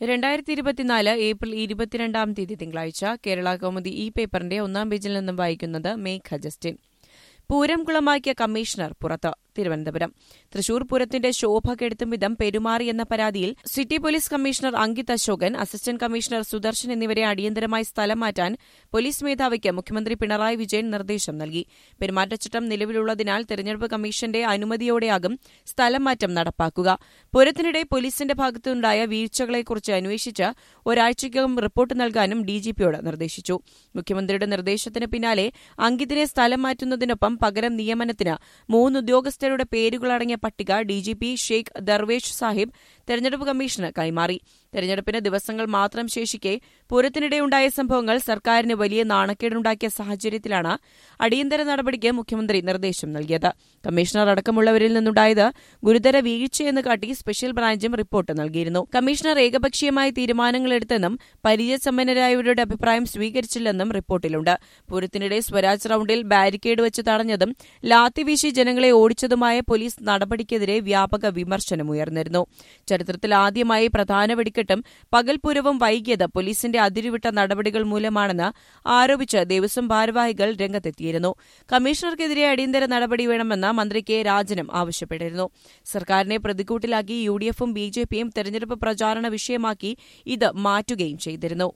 രണ്ടായിരത്തി ഇരുപത്തിനാല് ഏപ്രിൽ ഇരുപത്തിരണ്ടാം തീയതി തിങ്കളാഴ്ച കേരള കൗമുദി ഈ പേപ്പറിന്റെ ഒന്നാം പേജിൽ നിന്നും വായിക്കുന്നത് മേഘ ജസ്റ്റിൻ പൂരം കുളമാക്കിയ കമ്മീഷണർ പുറത്ത് തിരുവനന്തപുരം തൃശൂർ പൂരത്തിന്റെ ശോഭ കെടുത്തും വിധം പെരുമാറിയെന്ന പരാതിയിൽ city police commissioner Ankit Ashokan assistant commissioner Sudarshan എന്നിവരെ അടിയന്തരമായി സ്ഥലം മാറ്റാൻ പോലീസ് മേധാവിക്ക് മുഖ്യമന്ത്രി പിണറായി വിജയൻ നിർദ്ദേശം നൽകി പെരുമാറ്റച്ചട്ടം നിലവിലുള്ളതിനാൽ തെരഞ്ഞെടുപ്പ് കമ്മീഷന്റെ അനുമതിയോടെയാകും സ്ഥലം മാറ്റം നടപ്പാക്കുക പൂരത്തിനിടെ പോലീസിന്റെ ഭാഗത്തുണ്ടായ വീഴ്ചകളെക്കുറിച്ച് അന്വേഷിച്ച് ഒരാഴ്ചയ്ക്കകം റിപ്പോർട്ട് നൽകാനും ഡിജിപിയോട് നിർദ്ദേശിച്ചു മുഖ്യമന്ത്രിയുടെ നിർദ്ദേശത്തിന് പിന്നാലെ അങ്കിതിനെ സ്ഥലം മാറ്റുന്നതിനൊപ്പം പകരം നിയമനത്തിന് മൂന്ന് ഉദ്യോഗസ്ഥരുടെ പേരുകളടങ്ങിയ പട്ടിക ഡിജിപി ഷെയ്ഖ് ദർവേഷ് സാഹിബ് തെരഞ്ഞെടുപ്പ് കമ്മീഷന് കൈമാറി തെരഞ്ഞെടുപ്പിന് ദിവസങ്ങൾ മാത്രം ശേഷിക്കെ പൂരത്തിനിടെയുണ്ടായ സംഭവങ്ങൾ സർക്കാരിന് വലിയ നാണക്കേടുണ്ടാക്കിയ സാഹചര്യത്തിലാണ് അടിയന്തര നടപടിക്ക് മുഖ്യമന്ത്രി നിർദ്ദേശം നൽകിയത് കമ്മീഷണർ അടക്കമുള്ളവരിൽ നിന്നുണ്ടായത് ഗുരുതര വീഴ്ചയെന്ന് കാട്ടി സ്പെഷ്യൽ ബ്രാഞ്ചും റിപ്പോർട്ട് നൽകിയിരുന്നു കമ്മീഷണർ ഏകപക്ഷീയമായ തീരുമാനങ്ങളെടുത്തെന്നും പരിചയസമ്പന്നരായവരുടെ അഭിപ്രായം സ്വീകരിച്ചില്ലെന്നും റിപ്പോർട്ടിലുണ്ട് പൂരത്തിനിടെ സ്വരാജ് റൌണ്ടിൽ ബാരിക്കേഡ് വെച്ച് തടഞ്ഞതും ലാത്തിവീശി ജനങ്ങളെ ഓടിച്ചതുമായ പോലീസ് നടപടിക്കെതിരെ വ്യാപക വിമർശനമുയർന്നിരുന്നു ചരിത്രത്തിൽ ആദ്യമായി പ്രധാന വെടിക്കെട്ടും പകൽപൂരവും വൈകിയത് പോലീസിന്റെ അതിരുവിട്ട നടപടികൾ മൂലമാണെന്ന് ആരോപിച്ച് ദേവസ്വം ഭാരവാഹികൾ രംഗത്തെത്തിയിരുന്നു കമ്മീഷണർക്കെതിരെ അടിയന്തര നടപടി വേണമെന്ന് മന്ത്രി കെ രാജനും ആവശ്യപ്പെട്ടിരുന്നു സർക്കാരിനെ പ്രതിക്കൂട്ടിലാക്കി യു ഡി എഫും ബി ജെ പിയും തെരഞ്ഞെടുപ്പ് പ്രചാരണ വിഷയമാക്കി ഇത് മാറ്റുകയും ചെയ്തിരുന്നു